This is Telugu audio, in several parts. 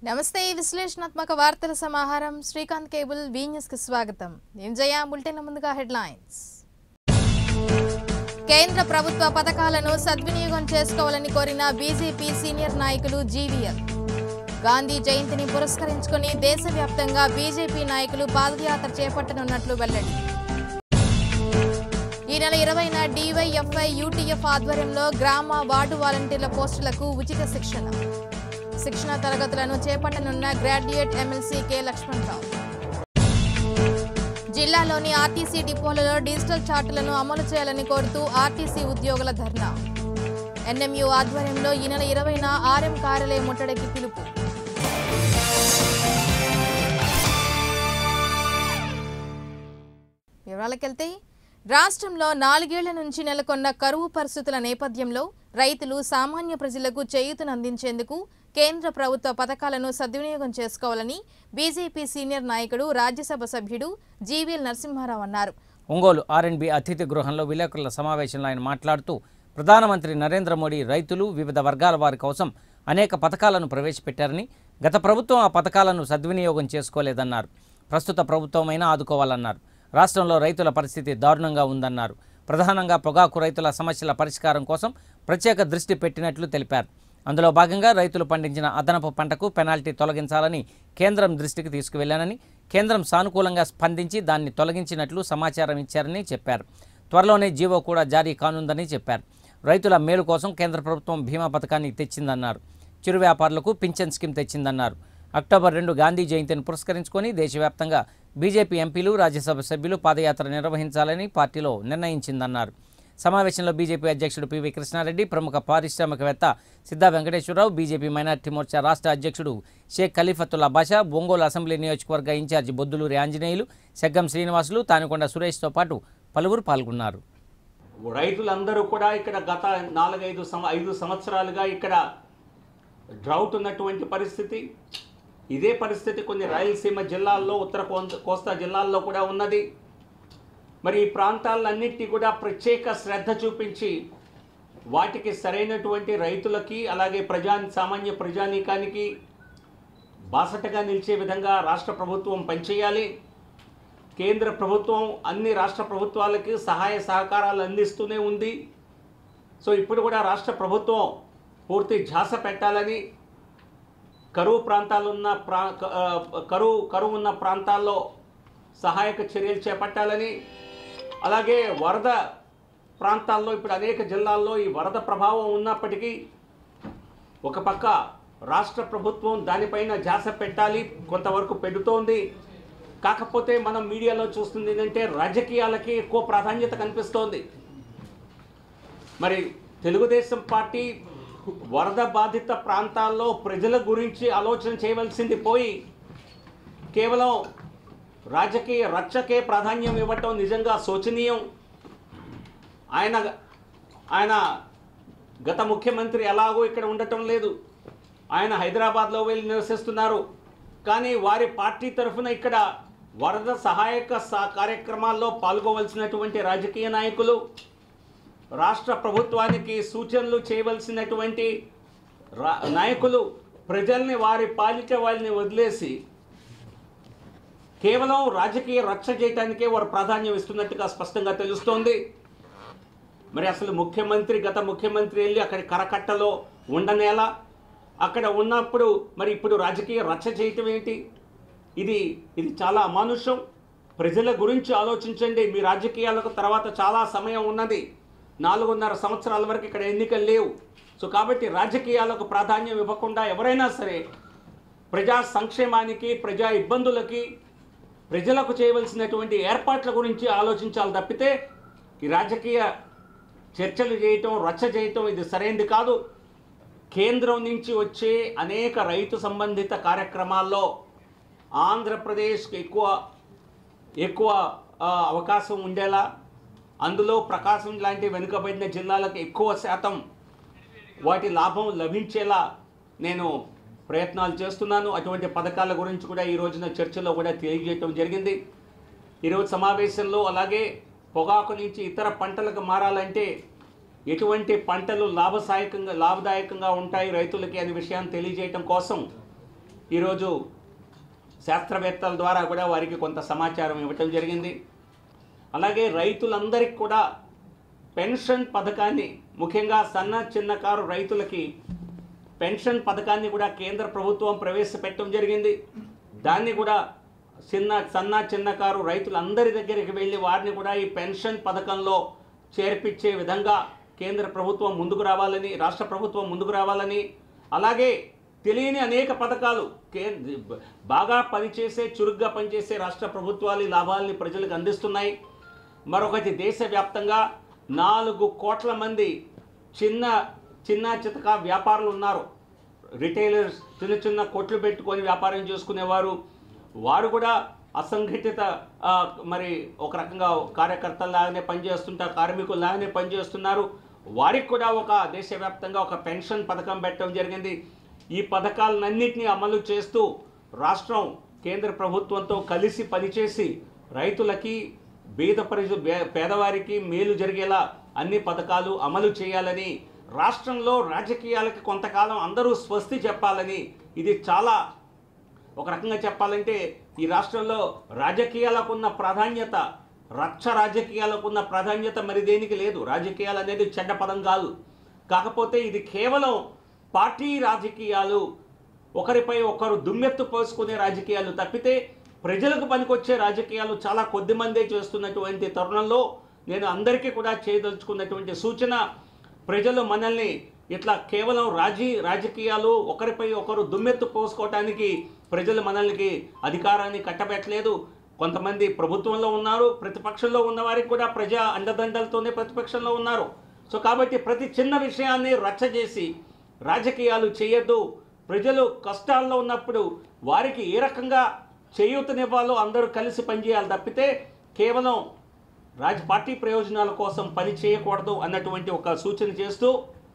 నమస్తే విశ్లేషణాత్మక వార్తల సమాహారం శ్రీకాంత్ కేబుల్ వి న్యూస్ కి స్వాగతం నేను జయ బులెటిన్ ముందుగా హెడ్లైన్స్ కేంద్ర ప్రభుత్వ పథకాలను సద్వినియోగం చేసుకోవాలని కోరిన బీజేపీ సీనియర్ నాయకులు జీవీఎల్ గాంధీ జయంతిని పురస్కరించుకుని దేశవ్యాప్తంగా బీజేపీ నాయకులు పాదయాత్ర చేపట్టనున్నట్లు వెల్లడి ఈ నెల ఇరవైన డీవైఎఫ్ఐ యూటీఎఫ్ ఆధ్వర్యంలో గ్రామ వార్డు వాలంటీర్ల పోస్టులకు ఉచిత శిక్షణ శిక్షణ తరగతులను చేపట్టనున్న గ్రాడ్యుయేట్ ఎమ్మెల్సీ కె లక్ష్మణరావు జిల్లాలోని ఆర్టీసీ డిపోలలో డిజిటల్ చార్టులను అమలు చేయాలని కోరుతూ ఆర్టీసీ ఉద్యోగుల ధర్నా ఎన్ఎంయు ఆధ్వర్యంలో ఈ నెల ఇరవైన ఆర్ఎం కార్యాలయం ముట్టడికి పిలుపు వివరాలకెళ్తే రాష్ట్రంలో నాలుగేళ్ల నుంచి నెలకొన్న కరువు పరిస్థితుల నేపథ్యంలో రైతులు సామాన్య ప్రజలకు చేయూతనందించేందుకు కేంద్ర ప్రభుత్వ పథకాలను సద్వినియోగం చేసుకోవాలని బీజేపీ సీనియర్ నాయకుడు రాజ్యసభ సభ్యుడు జీవీఎల్ నరసింహారావు అన్నారు ఒంగోలు ఆర్ఎండ్బి అతిథి గృహంలో విలేకరుల సమావేశంలో ఆయన మాట్లాడుతూ ప్రధానమంత్రి నరేంద్ర మోడీ రైతులు వివిధ వర్గాల వారి కోసం అనేక పథకాలను ప్రవేశపెట్టారని గత ప్రభుత్వం ఆ పథకాలను సద్వినియోగం చేసుకోలేదన్నారు ప్రస్తుత ప్రభుత్వమైనా ఆదుకోవాలన్నారు రాష్ట్రంలో రైతుల పరిస్థితి దారుణంగా ఉందన్నారు ప్రధానంగా పొగాకు రైతుల సమస్యల పరిష్కారం కోసం ప్రత్యేక దృష్టి పెట్టినట్లు తెలిపారు అందులో భాగంగా రైతులు పండించిన అదనపు పంటకు పెనాల్టీ తొలగించాలని కేంద్రం దృష్టికి తీసుకువెళ్లానని కేంద్రం సానుకూలంగా స్పందించి దాన్ని తొలగించినట్లు సమాచారం ఇచ్చారని చెప్పారు త్వరలోనే జీవో కూడా జారీ కానుందని చెప్పారు రైతుల మేలు కోసం కేంద్ర ప్రభుత్వం బీమా పథకాన్ని తెచ్చిందన్నారు చిరు వ్యాపారులకు పింఛన్ స్కీమ్ తెచ్చిందన్నారు అక్టోబర్ రెండు గాంధీ జయంతిని పురస్కరించుకొని దేశవ్యాప్తంగా బీజేపీ ఎంపీలు రాజ్యసభ సభ్యులు పాదయాత్ర నిర్వహించాలని పార్టీలో నిర్ణయించిందన్నారు సమావేశంలో బీజేపీ అధ్యక్షుడు పివి కృష్ణారెడ్డి ప్రముఖ పారిశ్రామికవేత్త సిద్ధా వెంకటేశ్వరరావు బీజేపీ మైనార్టీ మోర్చా రాష్ట్ర అధ్యక్షుడు షేక్ ఖలీఫతుల్లా బాషా ఒంగోలు అసెంబ్లీ నియోజకవర్గ ఇన్ఛార్జి బొద్దులూరి ఆంజనేయులు సెగ్గం శ్రీనివాసులు తానికొండ సురేష్తో పాటు పలువురు పాల్గొన్నారు రైతులందరూ కూడా ఇక్కడ గత నాలుగైదు సం ఐదు సంవత్సరాలుగా ఇక్కడ డ్రౌట్ ఉన్నటువంటి పరిస్థితి ఇదే పరిస్థితి కొన్ని రాయలసీమ జిల్లాల్లో ఉత్తర కోంత- కోస్తా జిల్లాల్లో కూడా ఉన్నది మరి ఈ ప్రాంతాలన్నింటినీ కూడా ప్రత్యేక శ్రద్ధ చూపించి వాటికి సరైనటువంటి రైతులకి అలాగే ప్రజా సామాన్య ప్రజానీకానికి బాసటగా నిలిచే విధంగా రాష్ట్ర ప్రభుత్వం పనిచేయాలి కేంద్ర ప్రభుత్వం అన్ని రాష్ట్ర ప్రభుత్వాలకి సహాయ సహకారాలు అందిస్తూనే ఉంది సో ఇప్పుడు కూడా రాష్ట్ర ప్రభుత్వం పూర్తి ఝాస పెట్టాలని కరువు ప్రాంతాలు ఉన్న ప్రా క- ఆ, కరువు కరువు ఉన్న ప్రాంతాల్లో సహాయక చర్యలు చేపట్టాలని అలాగే వరద ప్రాంతాల్లో ఇప్పుడు అనేక జిల్లాల్లో ఈ వరద ప్రభావం ఉన్నప్పటికీ ఒక పక్క రాష్ట్ర ప్రభుత్వం దానిపైన ధ్యాస పెట్టాలి కొంతవరకు పెడుతోంది కాకపోతే మనం మీడియాలో చూస్తుంది ఏంటంటే రాజకీయాలకి ఎక్కువ ప్రాధాన్యత కనిపిస్తోంది మరి తెలుగుదేశం పార్టీ వరద బాధిత ప్రాంతాల్లో ప్రజల గురించి ఆలోచన చేయవలసింది పోయి కేవలం రాజకీయ రక్షకే ప్రాధాన్యం ఇవ్వటం నిజంగా శోచనీయం ఆయన ఆయన గత ముఖ్యమంత్రి ఎలాగో ఇక్కడ ఉండటం లేదు ఆయన హైదరాబాద్లో వెళ్ళి నివసిస్తున్నారు కానీ వారి పార్టీ తరఫున ఇక్కడ వరద సహాయక సా- కార్యక్రమాల్లో పాల్గొవలసినటువంటి రాజకీయ నాయకులు రాష్ట్ర ప్రభుత్వానికి సూచనలు చేయవలసినటువంటి రా నాయకులు ప్రజల్ని వారి పాలిట వాళ్ళని వదిలేసి కేవలం రాజకీయ రక్ష చేయడానికే వారు ప్రాధాన్యం ఇస్తున్నట్టుగా స్పష్టంగా తెలుస్తోంది మరి అసలు ముఖ్యమంత్రి గత ముఖ్యమంత్రి వెళ్ళి అక్కడ కరకట్టలో ఉండనేలా అక్కడ ఉన్నప్పుడు మరి ఇప్పుడు రాజకీయ రచ్చ చేయటం ఏంటి ఇది ఇది చాలా అమానుషం ప్రజల గురించి ఆలోచించండి మీ రాజకీయాలకు తర్వాత చాలా సమయం ఉన్నది నాలుగున్నర సంవత్సరాల వరకు ఇక్కడ ఎన్నికలు లేవు సో కాబట్టి రాజకీయాలకు ప్రాధాన్యం ఇవ్వకుండా ఎవరైనా సరే ప్రజా సంక్షేమానికి ప్రజా ఇబ్బందులకి ప్రజలకు చేయవలసినటువంటి ఏర్పాట్ల గురించి ఆలోచించాలి తప్పితే ఈ రాజకీయ చర్చలు చేయటం రచ్చ చేయటం ఇది సరైనది కాదు కేంద్రం నుంచి వచ్చే అనేక రైతు సంబంధిత కార్యక్రమాల్లో ఆంధ్రప్రదేశ్కి ఎక్కువ ఎక్కువ ఆ, అవకాశం ఉండేలా అందులో ప్రకాశం లాంటి వెనుకబడిన జిల్లాలకు ఎక్కువ శాతం వాటి లాభం లభించేలా నేను ప్రయత్నాలు చేస్తున్నాను అటువంటి పథకాల గురించి కూడా ఈ రోజున చర్చలో కూడా తెలియజేయటం జరిగింది ఈరోజు సమావేశంలో అలాగే పొగాకు నుంచి ఇతర పంటలకు మారాలంటే ఎటువంటి పంటలు లాభసాయకంగా లాభదాయకంగా ఉంటాయి రైతులకి అనే విషయాన్ని తెలియజేయటం కోసం ఈరోజు శాస్త్రవేత్తల ద్వారా కూడా వారికి కొంత సమాచారం ఇవ్వటం జరిగింది అలాగే రైతులందరికీ కూడా పెన్షన్ పథకాన్ని ముఖ్యంగా సన్న చిన్నకారు రైతులకి పెన్షన్ పథకాన్ని కూడా కేంద్ర ప్రభుత్వం ప్రవేశపెట్టడం జరిగింది దాన్ని కూడా చిన్న సన్న చిన్నకారు రైతులందరి దగ్గరికి వెళ్ళి వారిని కూడా ఈ పెన్షన్ పథకంలో చేర్పించే విధంగా కేంద్ర ప్రభుత్వం ముందుకు రావాలని రాష్ట్ర ప్రభుత్వం ముందుకు రావాలని అలాగే తెలియని అనేక పథకాలు కే బాగా పనిచేసే చురుగ్గా పనిచేసే రాష్ట్ర ప్రభుత్వాలు ఈ లాభాలని ప్రజలకు అందిస్తున్నాయి మరొకటి దేశవ్యాప్తంగా నాలుగు కోట్ల మంది చిన్న చిన్న చితక వ్యాపారులు ఉన్నారు రిటైలర్స్ చిన్న చిన్న కొట్లు పెట్టుకొని వ్యాపారం చేసుకునేవారు వారు కూడా అసంఘటిత ఆ, మరి ఒక రకంగా కార్యకర్తల్లాగానే పనిచేస్తుంటారు కార్మికుల్లాగానే పనిచేస్తున్నారు వారికి కూడా ఒక దేశవ్యాప్తంగా ఒక పెన్షన్ పథకం పెట్టడం జరిగింది ఈ పథకాలన్నింటినీ అమలు చేస్తూ రాష్ట్రం కేంద్ర ప్రభుత్వంతో కలిసి పనిచేసి రైతులకి బీద ప్రజ బే- పేదవారికి మేలు జరిగేలా అన్ని పథకాలు అమలు చేయాలని రాష్ట్రంలో రాజకీయాలకి కొంతకాలం అందరూ స్వస్తి చెప్పాలని ఇది చాలా ఒక రకంగా చెప్పాలంటే ఈ రాష్ట్రంలో రాజకీయాలకు ఉన్న ప్రాధాన్యత రక్ష రాజకీయాలకు ఉన్న ప్రాధాన్యత మరి దేనికి లేదు రాజకీయాలు అనేది చెడ్డ పదం కాదు కాకపోతే ఇది కేవలం పార్టీ రాజకీయాలు ఒకరిపై ఒకరు దుమ్మెత్తు పోసుకునే రాజకీయాలు తప్పితే ప్రజలకు పనికొచ్చే రాజకీయాలు చాలా కొద్ది మందే చేస్తున్నటువంటి తరుణంలో నేను అందరికీ కూడా చేయదలుచుకున్నటువంటి సూచన ప్రజలు మనల్ని ఇట్లా కేవలం రాజీ రాజకీయాలు ఒకరిపై ఒకరు దుమ్మెత్తు పోసుకోవటానికి ప్రజలు మనల్ని అధికారాన్ని కట్టబెట్టలేదు కొంతమంది ప్రభుత్వంలో ఉన్నారు ప్రతిపక్షంలో ఉన్న వారికి కూడా ప్రజా అండదండలతోనే ప్రతిపక్షంలో ఉన్నారు సో కాబట్టి ప్రతి చిన్న విషయాన్ని రచ్చ చేసి రాజకీయాలు చేయొద్దు ప్రజలు కష్టాల్లో ఉన్నప్పుడు వారికి ఏ రకంగా చేయూతనివ్వాలో అందరూ కలిసి పనిచేయాలి తప్పితే కేవలం రాజ పార్టీ ప్రయోజనాల కోసం పని చేయకూడదు అన్నటువంటి ఒక సూచన చేస్తూ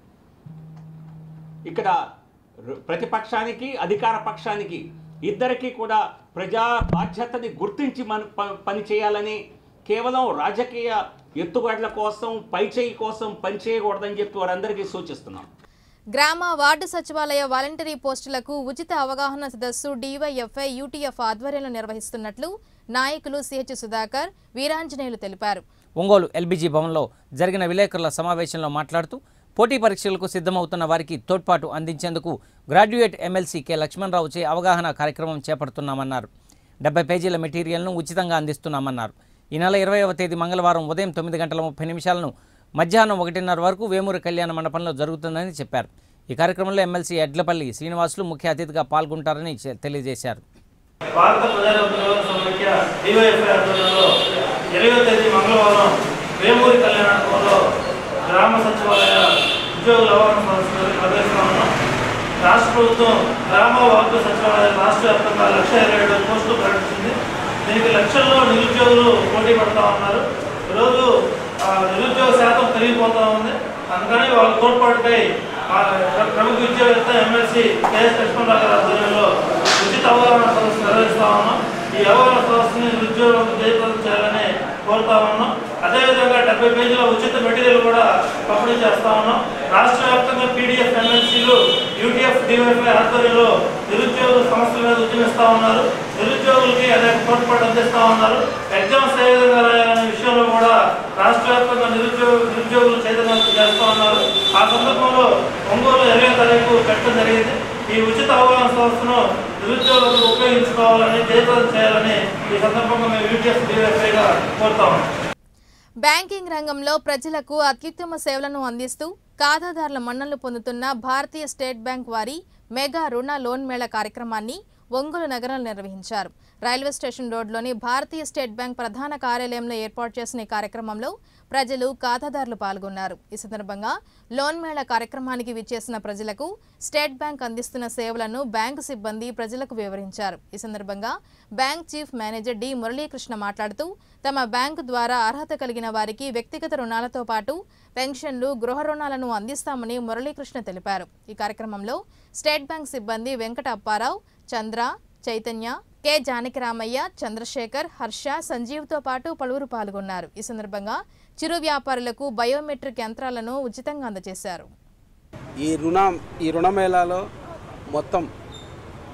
ఇక్కడ ర- ప్రతిపక్షానికి అధికార పక్షానికి ఇద్దరికీ కూడా ప్రజా బాధ్యతని గుర్తించి మన ప- పని చేయాలని కేవలం రాజకీయ ఎత్తుగడల కోసం పైచేయి కోసం పని చేయకూడదని చెప్పి వారందరికీ సూచిస్తున్నాం గ్రామ వార్డు సచివాలయ వాలంటరీ పోస్టులకు ఉచిత అవగాహన సదస్సు డీవైఎఫ్ఐ యూటీఎఫ్ ఆధ్వర్యంలో నిర్వహిస్తున్నట్లు నాయకులు సిహెచ్ సుధాకర్ వీరాంజనేయులు తెలిపారు ఒంగోలు ఎల్బీజీ భవన్లో జరిగిన విలేకరుల సమావేశంలో మాట్లాడుతూ పోటీ పరీక్షలకు సిద్ధమవుతున్న వారికి తోడ్పాటు అందించేందుకు గ్రాడ్యుయేట్ ఎమ్మెల్సీ కె లక్ష్మణరావుచే అవగాహన కార్యక్రమం చేపడుతున్నామన్నారు డెబ్బై పేజీల మెటీరియల్ను ఉచితంగా అందిస్తున్నామన్నారు ఈ నెల ఇరవైవ తేదీ మంగళవారం ఉదయం తొమ్మిది గంటల ముప్పై నిమిషాలను మధ్యాహ్నం ఒకటిన్నర వరకు వేమూరు కళ్యాణ మండపంలో జరుగుతుందని చెప్పారు ఈ కార్యక్రమంలో ఎమ్మెల్సీ ఎడ్లపల్లి శ్రీనివాసులు ముఖ్య అతిథిగా పాల్గొంటారని చె- తెలియజేశారు భారత ప్రజారోగ్య సమైక్య డివైఎఫ్ఐ ఆధ్వర్యంలో ఇరవై తేదీ మంగళవారం వేమూరి కళ్యాణంలో గ్రామ సచివాలయ ఉద్యోగుల అవగాహన సదస్సు ప్రవేశిస్తా ఉన్నాం రాష్ట్ర ప్రభుత్వం గ్రామ వార్డు సచివాలయ రాష్ట్ర వ్యాప్తంగా లక్ష ఇరవై ఏడు పోస్టులు ప్రకటించింది దీనికి లక్షల్లో నిరుద్యోగులు పోటీ పడతా ఉన్నారు ఈరోజు ఆ, నిరుద్యోగ శాతం పెరిగిపోతా ఉంది అందుకని వాళ్ళ తోడ్పాటుపై ఆ, ప్రముఖ విద్యావేత్త ఎమ్మెల్సీ కేఎస్ లక్ష్మణరావు గారి ఆధ్వర్యంలో ఉచిత అవగాహన సదస్సు నిర్వహిస్తా ఉన్నాం ఈ అవగాహన సదస్సుని నిరుద్యోగులకు జయప్రదం చేయాలని కోరుతా ఉన్నాం అదేవిధంగా డెబ్బై పేజీల ఉచిత మెటీరియల్ కూడా పంపిణీ చేస్తా ఉన్నాం రాష్ట్ర వ్యాప్తంగా పీడిఎఫ్ ఎమ్మెల్సీలు యూటీఎఫ్ డివైఎఫ్ఐ ఆధ్వర్యంలో నిరుద్యోగుల సమస్యల మీద ఉద్యమిస్తా ఉన్నారు నిరుద్యోగులకి అనేక తోడ్పాటు అందిస్తా ఉన్నారు ఎగ్జామ్స్ ఏ విధంగా రాయాలనే విషయంలో కూడా రాష్ట్ర వ్యాప్తంగా నిరుద్యోగ నిరుద్యోగులు చైతన్యం చేస్తా ఉన్నారు ఆ సందర్భంలో ఒంగోలు ఇరవై తారీఖు పెట్టడం జరిగింది ఈ ఉచిత అవగాహన సంస్థను నిరుద్యోగులకు ఉపయోగించుకోవాలని జయప్రదం చేయాలని ఈ సందర్భంగా మేము యూటీఎఫ్ డివైఎఫ్ఐగా కోరుతా ఉన్నాం బ్యాంకింగ్ రంగంలో ప్రజలకు అత్యుత్తమ సేవలను అందిస్తూ ఖాతాదారుల మన్ననలు పొందుతున్న భారతీయ స్టేట్ బ్యాంక్ వారి మెగా రుణ లోన్ మేళ కార్యక్రమాన్ని ఒంగోలు నగరంలో నిర్వహించారు రైల్వే స్టేషన్ రోడ్లోని భారతీయ స్టేట్ బ్యాంక్ ప్రధాన కార్యాలయంలో ఏర్పాటు చేసిన ఈ కార్యక్రమంలో ప్రజలు ఖాతాదారులు పాల్గొన్నారు ఈ సందర్భంగా లోన్ మేళ కార్యక్రమానికి విచ్చేసిన ప్రజలకు స్టేట్ బ్యాంక్ అందిస్తున్న సేవలను బ్యాంకు సిబ్బంది ప్రజలకు వివరించారు ఈ సందర్భంగా bank chief manager D Muralikrishna మాట్లాడుతూ తమ బ్యాంకు ద్వారా అర్హత కలిగిన వారికి వ్యక్తిగత రుణాలతో పాటు పెన్షన్లు గృహ రుణాలను అందిస్తామని మురళీకృష్ణ తెలిపారు ఈ కార్యక్రమంలో స్టేట్ బ్యాంక్ సిబ్బంది వెంకట అప్పారావు చంద్ర చైతన్య కె జానకిరామయ్య చంద్రశేఖర్ హర్ష సంజీవ్తో పాటు పలువురు పాల్గొన్నారు ఈ సందర్భంగా చిరు వ్యాపారులకు బయోమెట్రిక్ యంత్రాలను ఉచితంగా అందజేశారు ఈ రుణ ఈ రుణమేళాలో మొత్తం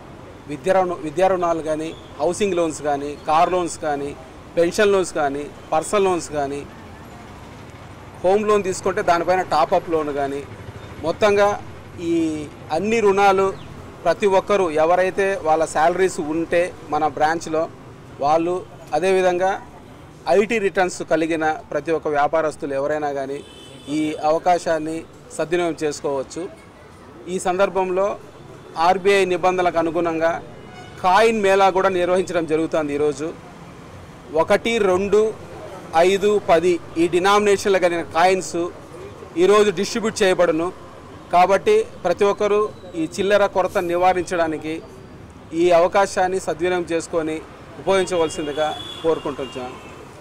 విద్యా రుణ- విద్యా రుణాలు కానీ హౌసింగ్ లోన్స్ కానీ కార్ లోన్స్ కానీ పెన్షన్ లోన్స్ కానీ పర్సనల్ లోన్స్ కానీ హోమ్ లోన్ తీసుకుంటే దానిపైన టాపప్ లోన్ కానీ మొత్తంగా ఈ అన్ని రుణాలు ప్రతి ఒక్కరూ ఎవరైతే వాళ్ళ శాలరీస్ ఉంటే మన బ్రాంచ్లో వాళ్ళు అదేవిధంగా ఐటీ రిటర్న్స్ కలిగిన ప్రతి ఒక్క వ్యాపారస్తులు ఎవరైనా కానీ ఈ అవకాశాన్ని సద్వినియోగం చేసుకోవచ్చు ఈ సందర్భంలో ఆర్బీఐ నిబంధనలకు అనుగుణంగా కాయిన్ మేళా కూడా నిర్వహించడం జరుగుతుంది ఈరోజు ఒకటి రెండు ఐదు పది ఈ డినామినేషన్లు కలిగిన కాయిన్స్ ఈరోజు డిస్ట్రిబ్యూట్ చేయబడును కాబట్టి ప్రతి ఒక్కరూ ఈ చిల్లర కొరత నివారించడానికి ఈ అవకాశాన్ని సద్వినియోగం చేసుకొని ఉపయోగించవలసిందిగా కోరుకుంటున్నాను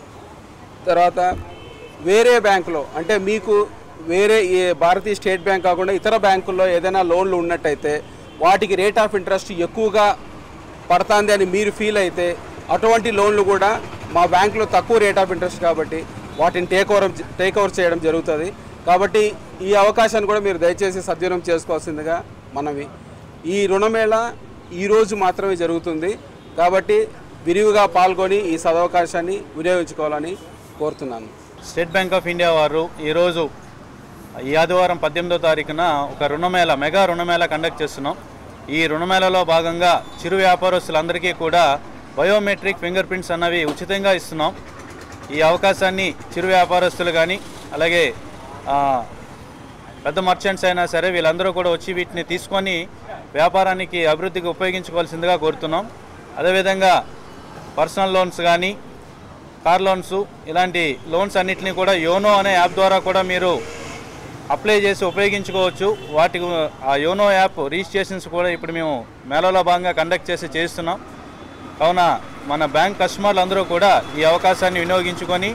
తర్వాత వేరే బ్యాంకులో అంటే మీకు వేరే ఈ భారతీయ స్టేట్ బ్యాంక్ కాకుండా ఇతర బ్యాంకుల్లో ఏదైనా లోన్లు ఉన్నట్టయితే వాటికి రేట్ ఆఫ్ ఇంట్రెస్ట్ ఎక్కువగా పడుతుంది అని మీరు ఫీల్ అయితే అటువంటి లోన్లు కూడా మా బ్యాంకులో తక్కువ రేట్ ఆఫ్ ఇంట్రెస్ట్ కాబట్టి వాటిని టేక్ ఓవర్ టేక్ ఓవర్ చేయడం జరుగుతుంది కాబట్టి ఈ అవకాశాన్ని కూడా మీరు దయచేసి సద్వినియోగం చేసుకోవాల్సిందిగా మనవి ఈ రుణమేళ ఈరోజు మాత్రమే జరుగుతుంది కాబట్టి విరివిగా పాల్గొని ఈ సదవకాశాన్ని వినియోగించుకోవాలని కోరుతున్నాను స్టేట్ బ్యాంక్ ఆఫ్ ఇండియా వారు ఈరోజు ఈ ఆదివారం పద్దెనిమిదో తారీఖున ఒక రుణమేళ మెగా రుణమేళ కండక్ట్ చేస్తున్నాం ఈ రుణమేళలో భాగంగా చిరు వ్యాపారస్తులందరికీ కూడా బయోమెట్రిక్ ఫింగర్ ప్రింట్స్ అన్నవి ఉచితంగా ఇస్తున్నాం ఈ అవకాశాన్ని చిరు వ్యాపారస్తులు కానీ అలాగే ఆ, పెద్ద మర్చెంట్స్ అయినా సరే వీళ్ళందరూ కూడా వచ్చి వీటిని తీసుకొని వ్యాపారానికి అభివృద్ధికి ఉపయోగించుకోవాల్సిందిగా కోరుతున్నాం అదేవిధంగా పర్సనల్ లోన్స్ కానీ కార్ లోన్స్ ఇలాంటి లోన్స్ అన్నిటిని కూడా యోనో అనే యాప్ ద్వారా కూడా మీరు అప్లై చేసి ఉపయోగించుకోవచ్చు వాటి ఆ యోనో యాప్ రిజిస్ట్రేషన్స్ కూడా ఇప్పుడు మేము మేళలో భాగంగా కండక్ట్ చేసి చేస్తున్నాం కావున మన బ్యాంక్ కస్టమర్లు అందరూ కూడా ఈ అవకాశాన్ని వినియోగించుకొని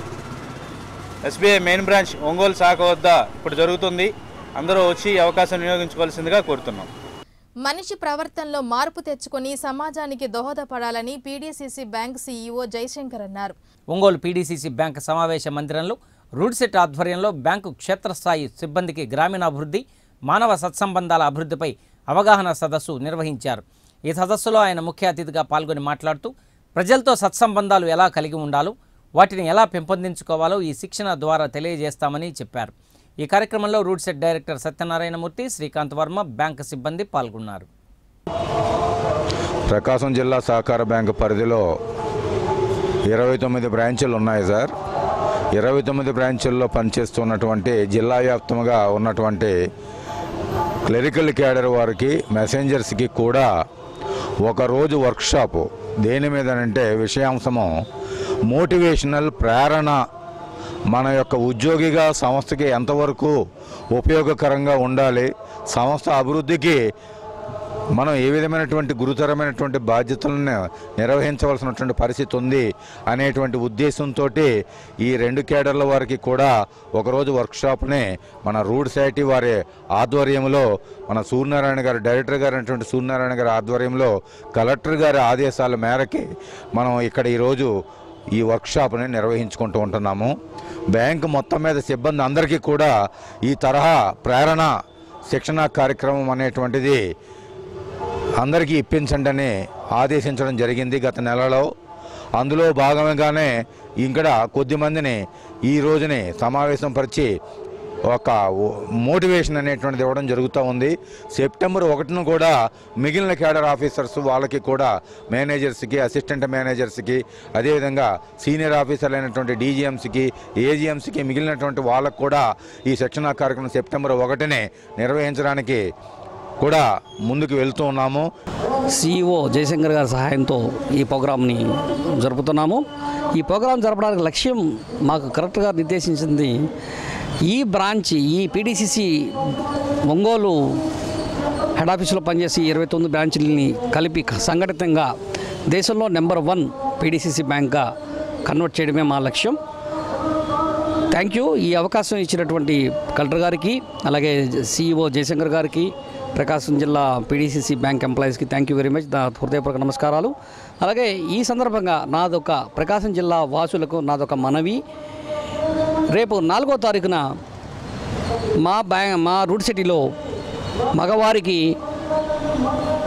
ఎస్బీఐ మెయిన్ బ్రాంచ్ ఒంగోలు శాఖ వద్ద ఇప్పుడు జరుగుతుంది అందరూ వచ్చి ఈ అవకాశం వినియోగించుకోవాల్సిందిగా కోరుతున్నాం మనిషి ప్రవర్తనలో మార్పు తెచ్చుకొని సమాజానికి దోహదపడాలని పీడీసీసీ బ్యాంక్ సీఈఓ జయశంకర్ అన్నారు ఒంగోలు పీడీసీసీ బ్యాంక్ సమావేశ మందిరంలో రూడ్సెట్ ఆధ్వర్యంలో బ్యాంకు క్షేత్రస్థాయి సిబ్బందికి గ్రామీణాభివృద్ధి మానవ సత్సంబంధాల అభివృద్ధిపై అవగాహన సదస్సు నిర్వహించారు ఈ సదస్సులో ఆయన ముఖ్య అతిథిగా పాల్గొని మాట్లాడుతూ ప్రజలతో సత్సంబంధాలు ఎలా కలిగి ఉండాలో వాటిని ఎలా పెంపొందించుకోవాలో ఈ శిక్షణ ద్వారా తెలియజేస్తామని చెప్పారు ఈ కార్యక్రమంలో RUDSET director Satyanarayanamurthy Srikanth Varma bank సిబ్బంది పాల్గొన్నారు ప్రకాశం జిల్లా సహకార బ్యాంకు పరిధిలో ఇరవై తొమ్మిది బ్రాంచీలు ఉన్నాయి సార్ ఇరవై తొమ్మిది బ్రాంచీల్లో పనిచేస్తున్నటువంటి జిల్లా వ్యాప్తంగా ఉన్నటువంటి క్లరికల్ క్యాడర్ వారికి మెసెంజర్స్కి కూడా ఒకరోజు వర్క్షాపు దేని మీదనంటే విషయాంశము మోటివేషనల్ ప్రేరణ మన యొక్క ఉద్యోగిగా సంస్థకి ఎంతవరకు ఉపయోగకరంగా ఉండాలి సంస్థ అభివృద్ధికి మనం ఏ విధమైనటువంటి గురుతరమైనటువంటి బాధ్యతలను నిర్వహించవలసినటువంటి పరిస్థితి ఉంది అనేటువంటి ఉద్దేశంతో ఈ రెండు కేడర్ల వారికి కూడా ఒకరోజు వర్క్షాప్ని మన రూడ్ సొసైటీ వారి ఆధ్వర్యంలో మన సూర్యనారాయణ గారు డైరెక్టర్ గారు అయినటువంటి సూర్యనారాయణ గారి ఆధ్వర్యంలో కలెక్టర్ గారి ఆదేశాల మేరకి మనం ఇక్కడ ఈరోజు ఈ వర్క్షాప్ని నిర్వహించుకుంటూ ఉంటున్నాము బ్యాంకు మొత్తం మీద సిబ్బంది అందరికీ కూడా ఈ తరహా ప్రేరణ శిక్షణా కార్యక్రమం అనేటువంటిది అందరికీ ఇప్పించండి అని ఆదేశించడం జరిగింది గత నెలలో అందులో భాగంగానే ఇక్కడ కొద్దిమందిని ఈ రోజుని సమావేశం పరిచి ఒక మోటివేషన్ అనేటువంటిది ఇవ్వడం జరుగుతూ ఉంది సెప్టెంబర్ ఒకటిన కూడా మిగిలిన క్యాడర్ ఆఫీసర్స్ వాళ్ళకి కూడా మేనేజర్స్కి అసిస్టెంట్ మేనేజర్స్కి అదేవిధంగా సీనియర్ ఆఫీసర్లు అయినటువంటి డీజీఎంసీకి ఏజీఎంసీకి మిగిలినటువంటి వాళ్ళకు కూడా ఈ శిక్షణా కార్యక్రమం సెప్టెంబర్ ఒకటినే నిర్వహించడానికి కూడా ముందుకు వెళ్తూ ఉన్నాము సిఇఓ జయశంకర్ గారి సహాయంతో ఈ ప్రోగ్రామ్ని జరుపుతున్నాము ఈ ప్రోగ్రాం జరపడానికి లక్ష్యం మాకు కరెక్ట్గా నిర్దేశించింది ఈ బ్రాంచ్ ఈ పీడీసీసీ ఒంగోలు హెడ్ ఆఫీసులో పనిచేసి ఇరవై తొమ్మిది బ్రాంచీలని కలిపి సంఘటితంగా దేశంలో నెంబర్ వన్ పీడీసీసీ బ్యాంక్గా కన్వర్ట్ చేయడమే మా లక్ష్యం థ్యాంక్ యూ ఈ అవకాశం ఇచ్చినటువంటి కలెక్టర్ గారికి అలాగే సిఇఓ జయశంకర్ గారికి ప్రకాశం జిల్లా పీడీసీసీ బ్యాంక్ ఎంప్లాయీస్కి థ్యాంక్ యూ వెరీ మచ్ నా హృదయపూర్వక నమస్కారాలు అలాగే ఈ సందర్భంగా నాదొక ప్రకాశం జిల్లా వాసులకు నాదొక మనవి రేపు నాలుగో తారీఖున మా బ్యాంక్ మా రూట్ సిటీలో మగవారికి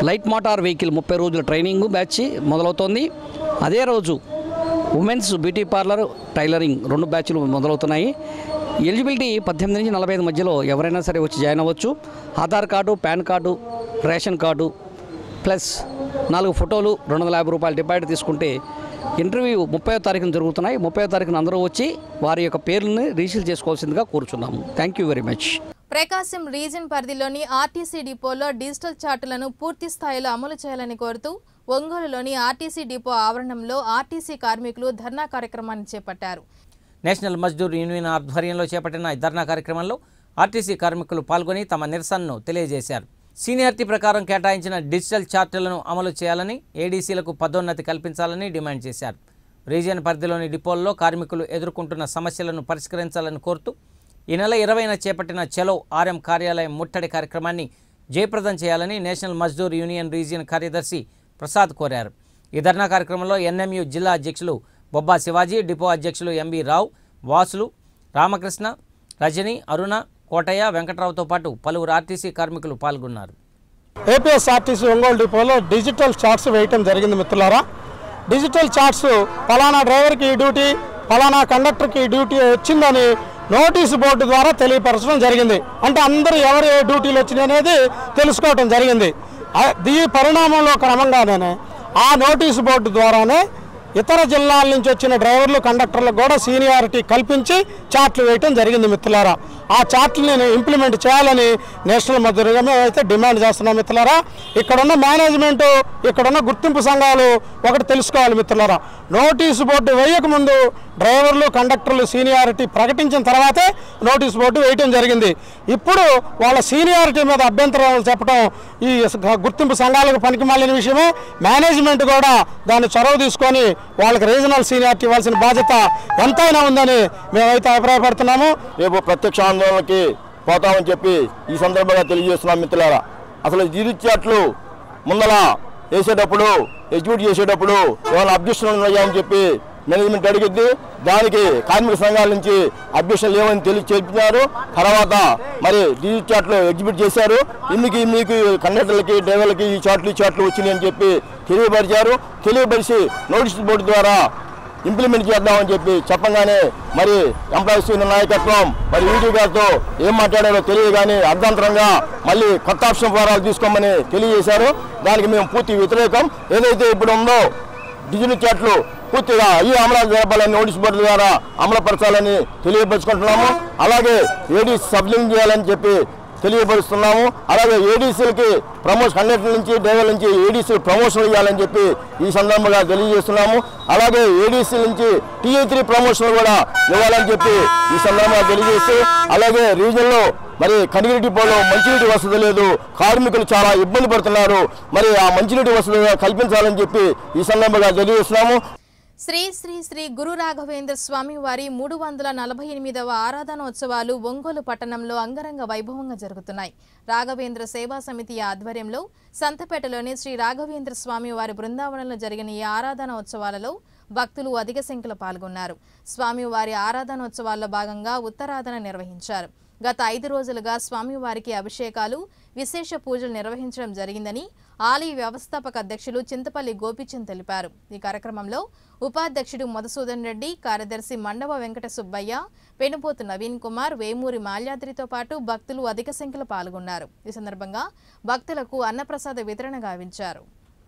లైట్ మోటార్ వెహికల్ ముప్పై రోజుల ట్రైనింగ్ బ్యాచ్ మొదలవుతోంది అదే రోజు ఉమెన్స్ బ్యూటీ పార్లర్ టైలరింగ్ రెండు బ్యాచ్లు మొదలవుతున్నాయి ఎలిజిబిలిటీ పద్దెనిమిది నుంచి నలభై ఐదు మధ్యలో ఎవరైనా సరే వచ్చి జాయిన్ అవ్వచ్చు Aadhaar card pan card ration card plus నాలుగు ఫోటోలు రెండు వందల యాభై రూపాయలు డిపాజిట్ తీసుకుంటే ఇంటర్వ్యూ ముప్పై తారీఖున జరుగుతున్నాయి ముప్పై తారీఖున అందరూ వచ్చి వారి యొక్క పేర్లని రిజిస్టర్ చేసుకోవాల్సిందిగా కోరుచున్నాము thank you very much Prakasam region పరిధిలోని ఆర్టీసీ డిపోలో డిజిటల్ చార్టులను పూర్తి స్థాయిలో అమలు చేయాలని కోరుతూ ఒంగోలులోని ఆర్టీసీ డిపో ఆవరణంలో ఆర్టీసీ కార్మికులు ధర్నా కార్యక్రమాన్ని చేపట్టారు నేషనల్ మజ్దూర్ యూనియన్ ఆధ్వర్యంలో చేపట్టిన ఈ ధర్నా కార్యక్రమంలో ఆర్టీసీ కార్మికులు పాల్గొని తమ నిరసనను తెలియజేశారు సీనియారిటీ ప్రకారం కేటాయించిన డిజిటల్ చార్టులను అమలు చేయాలని ఏడీసీలకు పదోన్నతి కల్పించాలని డిమాండ్ చేశారు రీజియన్ పరిధిలోని డిపోల్లో కార్మికులు ఎదుర్కొంటున్న సమస్యలను పరిష్కరించాలని కోరుతూ ఈ నెల ఇరవైన చేపట్టిన చలో ఆర్ఎం కార్యాలయం ముట్టడి కార్యక్రమాన్ని జయప్రదం చేయాలని నేషనల్ మజ్దూర్ యూనియన్ రీజియన్ కార్యదర్శి ప్రసాద్ కోరారు ఈ ధర్నా కార్యక్రమంలో ఎన్ఎంయు జిల్లా అధ్యక్షులు బొబ్బా శివాజీ డిపో అధ్యక్షులు ఎంబి రావు వాసులు రామకృష్ణ రజని అరుణ కోటయ్య వెంకట్రావుతో పాటు పలువురు ఆర్టీసీ కార్మికులు పాల్గొన్నారు ఏపీఎస్ఆర్టీసీ ఒంగోలు డిపోలో డిజిటల్ చార్ట్స్ వేయటం జరిగింది మిత్రులారా డిజిటల్ చార్ట్స్ ఫలానా డ్రైవర్కి ఈ డ్యూటీ ఫలానా కండక్టర్కి ఈ డ్యూటీ వచ్చిందని నోటీసు బోర్డు ద్వారా తెలియపరచడం జరిగింది అంటే అందరూ ఎవరు ఏ డ్యూటీలు వచ్చినాయి అనేది తెలుసుకోవటం జరిగింది ఆ- ఈ పరిణామంలో క్రమంగానే ఆ నోటీసు బోర్డు ద్వారానే ఇతర జిల్లాల నుంచి వచ్చిన డ్రైవర్లు కండక్టర్లకు కూడా సీనియారిటీ కల్పించి చార్ట్లు వేయటం జరిగింది మిత్రులారా ఆ చార్ట్లని ఇంప్లిమెంట్ చేయాలని నేషనల్ మద్దతుగా అయితే డిమాండ్ చేస్తున్నాం మిత్రులారా ఇక్కడున్న మేనేజ్మెంట్ ఇక్కడున్న గుర్తింపు సంఘాలు ఒకటి తెలుసుకోవాలి మిత్రులారా నోటీసు బోర్డు వేయకముందు డ్రైవర్లు కండక్టర్లు సీనియారిటీ ప్రకటించిన తర్వాతే నోటీసు బోర్డు వేయటం జరిగింది ఇప్పుడు వాళ్ళ సీనియారిటీ మీద అభ్యంతరాలు చెప్పడం ఈ స- గుర్తింపు సంఘాలకు పనికి మాలిన విషయమే మేనేజ్మెంట్ కూడా దాన్ని చొరవ తీసుకొని వాళ్ళకి రీజనల్ సీనియారిటీ ఇవ్వాల్సిన బాధ్యత ఎంతైనా ఉందని మేమైతే అభిప్రాయపడుతున్నాము రేపు ప్రత్యక్ష ఆందోళనకి పోతామని చెప్పి ఈ సందర్భంగా తెలియజేస్తున్నాం మిత్రులారా అసలు జీడిచ్చాట్లు ముందల వేసేటప్పుడు ఎగ్జిక్యూట్ చేసేటప్పుడు ఏమైనా అబ్జెక్షన్ ఉన్నాయని చెప్పి మేనేజ్మెంట్ అడిగిద్ది దానికి కార్మిక సంఘాల నుంచి అబ్జెక్షన్ లేవని తెలియ చెప్పినారు తర్వాత మరి డిజిట్ చాట్లు ఎగ్జిబిట్ చేశారు ఇందుకు మీకు కండక్టర్లకి డ్రైవర్లకి ఈ చాట్లు ఈ చాట్లు వచ్చినాయి అని చెప్పి తెలియపరిచారు తెలియపరిచి నోటీస్ బోర్డు ద్వారా ఇంప్లిమెంట్ చేద్దామని చెప్పి చెప్పగానే మరి ఎంప్లాయీస్ యూనియన్ నాయకత్వం మరి ఈడీ గారితో ఏం మాట్లాడారో తెలియదు కానీ అర్ధాంతరంగా మళ్ళీ కొత్త ఆప్షన్ ఫారాలు తీసుకోమని తెలియజేశారు దానికి మేము పూర్తి వ్యతిరేకం ఏదైతే ఇప్పుడు ఉందో డిజిటల్ చాట్లు పూర్తిగా ఈ అమలు జరపాలని నోటీస్ బోర్డు ద్వారా అమలుపరచాలని తెలియపరుచుకుంటున్నాము అలాగే ఏడీ సబ్లింగ్ చేయాలని చెప్పి తెలియపరుస్తున్నాము అలాగే ఏడీసీలకి ప్రమోషన్ కండక్టర్ నుంచి డ్రైవర్ నుంచి ఏడీసీ ప్రమోషన్ ఇవ్వాలని చెప్పి ఈ సందర్భంగా తెలియజేస్తున్నాము అలాగే ఏడీసీ నుంచి టీఏ త్రీ ప్రమోషన్ కూడా ఇవ్వాలని చెప్పి ఈ సందర్భంగా తెలియజేస్తూ అలాగే రీజన్లో మరి కనిగిరి డిపోలో మంచినీటి వసతి లేదు కార్మికులు చాలా ఇబ్బంది పడుతున్నారు మరి ఆ మంచినీటి వసతి కల్పించాలని చెప్పి ఈ సందర్భంగా తెలియజేస్తున్నాము శ్రీ శ్రీ శ్రీ గురు రాఘవేంద్ర స్వామి వారి మూడు వందల నలభై ఎనిమిదవ ఆరాధనోత్సవాలు ఒంగోలు పట్టణంలో అంగరంగ వైభవంగా జరుగుతున్నాయి రాఘవేంద్ర సేవా సమితి ఆధ్వర్యంలో సంతపేటలోని శ్రీ రాఘవేంద్ర స్వామి వారి బృందావనంలో జరిగిన ఈ ఆరాధనోత్సవాలలో భక్తులు అధిక సంఖ్యలో పాల్గొన్నారు స్వామివారి ఆరాధనోత్సవాల్లో భాగంగా ఉత్తరాధన నిర్వహించారు గత ఐదు రోజులుగా స్వామివారికి అభిషేకాలు విశేష పూజలు నిర్వహించడం జరిగిందని ఆలయ వ్యవస్థాపక అధ్యక్షులు చింతపల్లి గోపిచంద్ తెలిపారు ఈ కార్యక్రమంలో ఉపాధ్యక్షుడు మధుసూదన్ రెడ్డి కార్యదర్శి మండవ వెంకట సుబ్బయ్య పెనుపోతు నవీన్ కుమార్ వేమూరి మాల్యాద్రితో పాటు భక్తులు అధిక సంఖ్యలో పాల్గొన్నారు ఈ సందర్భంగా భక్తులకు అన్నప్రసాద వితరణ గావించారు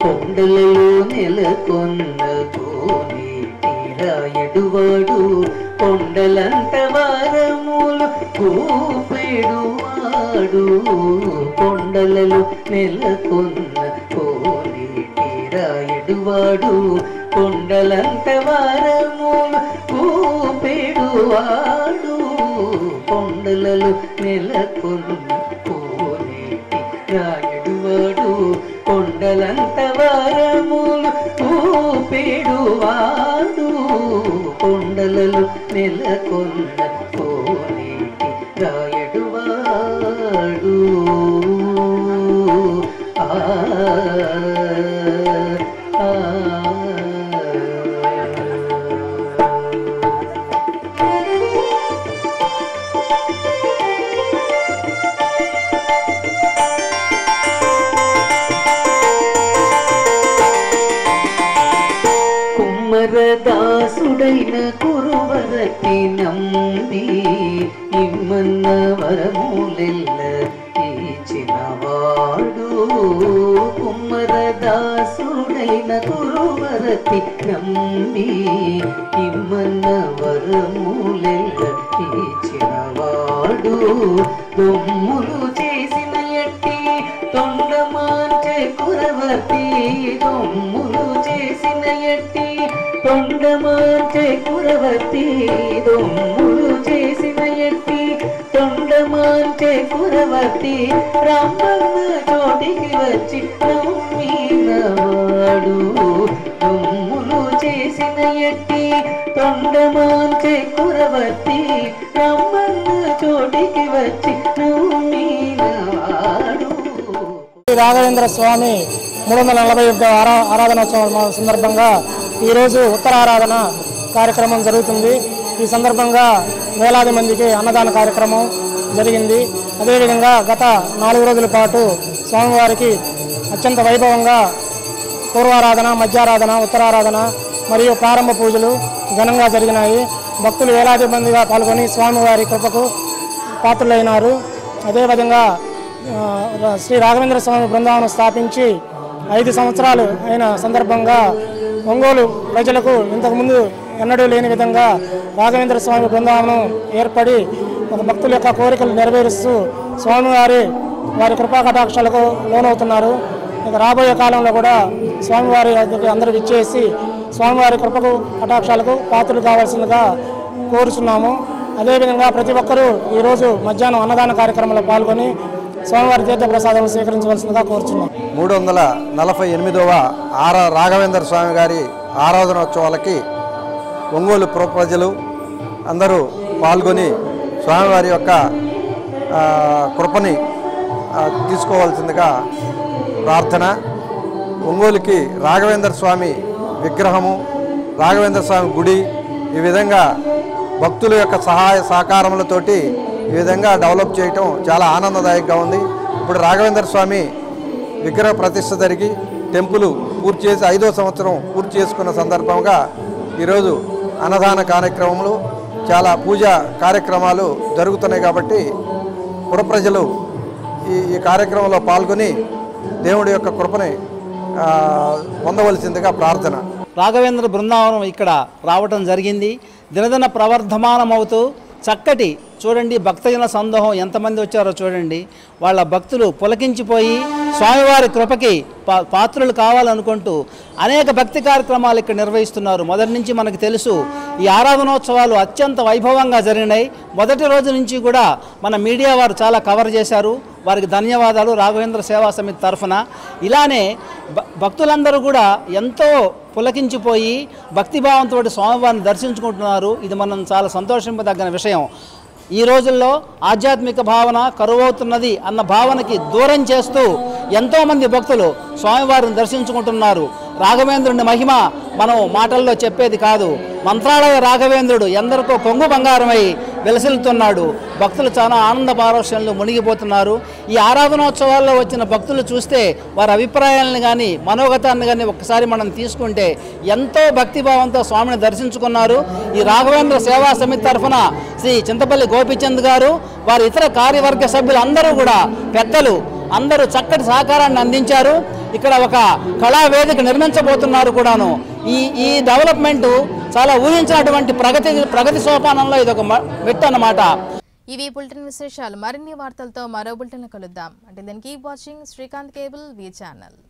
కొండలలో నెలకొన్న కోని తీరాయడువాడు కొండలంత వారములు కూపెడువాడు కొండలలో నెలకొన్న కోని తీరాయడువాడు కొండలంత వారములు కూపెడువాడు కొండలలో నెలకొన్న కోని రాయుడువాడు కొండలంత వారములు ఊపిడువాడు కొండలలో నెలకొన్న కోనేటి రాయుడువాడు ఆ ఆ, ఆ దాసుడైన కురువరతి నమ్మి ఇమ్మన్న వరములెల్ల ఇచ్చినవాడు కుమ్మర దాసుడైన కురువరతి నమ్మి ఇమ్మన్న వరములెల్ల ఇచ్చినవాడు దొమ్ములు చేసిన ఎట్టి తొండమాంచె కురవతి దొమ్ములు చేసిన ఎట్టి తొండమాంచె కురవతి దొమ్ములు చేసిన ఎట్టి తొండమాంచె కురవతి రామన్న చోటికి వచ్చి నమ్మినవాడు దొమ్ములు చేసిన ఎట్టి తొండమాంచె కురవతి రమ్మన్న చోటికి వచ్చి నమ్మినవాడు శ్రీ రాఘవేంద్ర స్వామి మూడు వందల నలభై ఒక్క ఆరా ఆరాధనోత్సవం సందర్భంగా ఈరోజు ఉత్తరారాధన కార్యక్రమం జరుగుతుంది ఈ సందర్భంగా వేలాది మందికి అన్నదాన కార్యక్రమం జరిగింది అదేవిధంగా గత నాలుగు రోజుల పాటు స్వామివారికి అత్యంత వైభవంగా పూర్వారాధన మధ్యారాధన ఉత్తరారాధన మరియు ప్రారంభ పూజలు ఘనంగా జరిగినాయి భక్తులు వేలాది మందిగా పాల్గొని స్వామివారి కృపకు పాత్రులైనారు అదేవిధంగా ఆ, ర- శ్రీ రాఘవేంద్ర స్వామి బృందావనం స్థాపించి ఐదు సంవత్సరాలు అయిన సందర్భంగా ఒంగోలు ప్రజలకు ఇంతకుముందు ఎన్నడూ లేని విధంగా రాఘవేంద్ర స్వామి బృందావనం ఏర్పడి ఒక భక్తుల యొక్క కోరికలు నెరవేరుస్తూ స్వామివారి వారి కృపా కటాక్షాలకు లోనవుతున్నారు ఇక రాబోయే కాలంలో కూడా స్వామివారి వద్దకు అందరూ విచ్చేసి స్వామివారి కృపకు కటాక్షాలకు పాత్రలు కావాల్సిందిగా కోరుచున్నాము అదేవిధంగా ప్రతి ఒక్కరూ ఈరోజు మధ్యాహ్నం అన్నదాన కార్యక్రమంలో పాల్గొని స్వామివారి తీర్థ ప్రసాదాలు స్వీకరించవలసిందిగా కోరుచున్నాం మూడు వందల నలభై ఎనిమిదవ ఆర రాఘవేంద్ర స్వామి గారి ఆరాధనోత్సవాలకి ఒంగోలు పుర ప్రజలు అందరూ పాల్గొని స్వామివారి యొక్క ఆ, కృపని ఆ, తీసుకోవాల్సిందిగా ప్రార్థన ఒంగోలుకి రాఘవేంద్ర స్వామి విగ్రహము రాఘవేంద్ర స్వామి గుడి ఈ విధంగా భక్తుల యొక్క సహాయ సహకారములతోటి ఈ విధంగా డెవలప్ చేయటం చాలా ఆనందదాయకంగా ఉంది ఇప్పుడు రాఘవేంద్ర స్వామి విగ్రహ ప్రతిష్ఠ జరిగి టెంపుల్ పూర్తి చేసి ఐదో సంవత్సరం పూర్తి చేసుకున్న సందర్భంగా ఈరోజు అన్నదాన కార్యక్రమములు చాలా పూజా కార్యక్రమాలు జరుగుతున్నాయి కాబట్టి పుర ప్రజలు ఈ ఈ కార్యక్రమంలో పాల్గొని దేవుడి యొక్క కృపని ఆ, పొందవలసిందిగా ప్రార్థన రాఘవేంద్ర బృందావనం ఇక్కడ రావటం జరిగింది దినదిన ప్రవర్ధమానమవుతూ చక్కటి చూడండి భక్తజన సందోహం ఎంతమంది వచ్చారో చూడండి వాళ్ళ భక్తులు పులకించిపోయి స్వామివారి కృపకి పా పాత్రులు కావాలనుకుంటూ అనేక భక్తి కార్యక్రమాలు ఇక్కడ నిర్వహిస్తున్నారు మొదటి నుంచి మనకు తెలుసు ఈ ఆరాధనోత్సవాలు అత్యంత వైభవంగా జరిగినాయి మొదటి రోజు నుంచి కూడా మన మీడియా వారు చాలా కవర్ చేశారు వారికి ధన్యవాదాలు రాఘవేంద్ర సేవా సమితి తరఫున ఇలానే భ- భక్తులందరూ కూడా ఎంతో పులకించిపోయి భక్తిభావంతో స్వామివారిని దర్శించుకుంటున్నారు ఇది మనం చాలా సంతోషింపదగిన విషయం ఈ రోజుల్లో ఆధ్యాత్మిక భావన కరువవుతున్నది అన్న భావనకి దూరం చేస్తూ ఎంతోమంది భక్తులు స్వామివారిని దర్శించుకుంటున్నారు రాఘవేంద్రుని మహిమ మనం మాటల్లో చెప్పేది కాదు మంత్రాలయ రాఘవేంద్రుడు ఎందరికో కొంగు బంగారమై వెలసిల్లుతున్నాడు భక్తులు చాలా ఆనంద పారవశ్యంలో మునిగిపోతున్నారు ఈ ఆరాధనోత్సవాల్లో వచ్చిన భక్తులు చూస్తే వారి అభిప్రాయాలను కానీ మనోగతాన్ని కానీ ఒక్కసారి మనం తీసుకుంటే ఎంతో భక్తిభావంతో స్వామిని దర్శించుకున్నారు ఈ రాఘవేంద్ర సేవా సమితి తరఫున శ్రీ చింతపల్లి గోపిచంద్ గారు వారి ఇతర కార్యవర్గ సభ్యులు అందరూ కూడా పెద్దలు అందరూ చక్కటి సహకారాన్ని అందించారు ఇక్కడ ఒక కళా వేదిక నిర్మించబోతున్నారు కూడాను ఈ ఈ డెవలప్మెంట్ చాలా ఊహించినటువంటి ప్రగతి ప్రగతి సోపానంలో ఇది ఒక మెట్టు అన్నమాట ఇవి బులెటిన్ విశేషాలు మరిన్ని వార్తలతో మరో బులెటిన్ కలుద్దాం అంటే దాన్ని keep watching Srikanth cable V channel